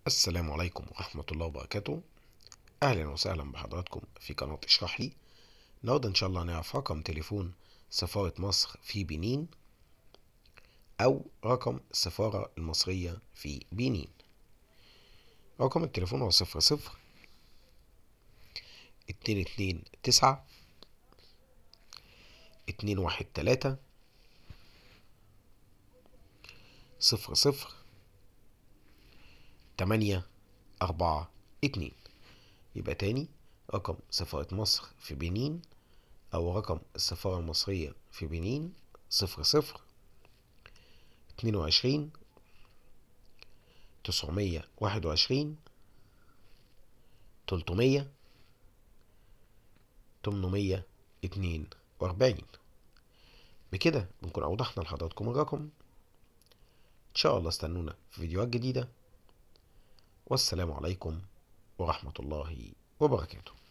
السلام عليكم ورحمة الله وبركاته أهلا وسهلا بحضراتكم في قناة اشرح لي النهاردة إن شاء الله هنعرف رقم تليفون سفارة مصر في بنين أو رقم السفارة المصرية في بنين رقم التليفون هو صفر صفر اتنين اتنين تسعة اتنين واحد تلاتة صفر صفر تمانية أربعة اتنين يبقى تاني رقم سفارة مصر في بنين أو رقم السفارة المصرية في بنين صفر صفر اتنين وعشرين تسعمية واحد وعشرين تلتمية تمنمية اتنين وأربعين بكده بنكون أوضحنا لحضراتكم الرقم إن شاء الله استنونا في فيديوهات جديدة والسلام عليكم ورحمة الله وبركاته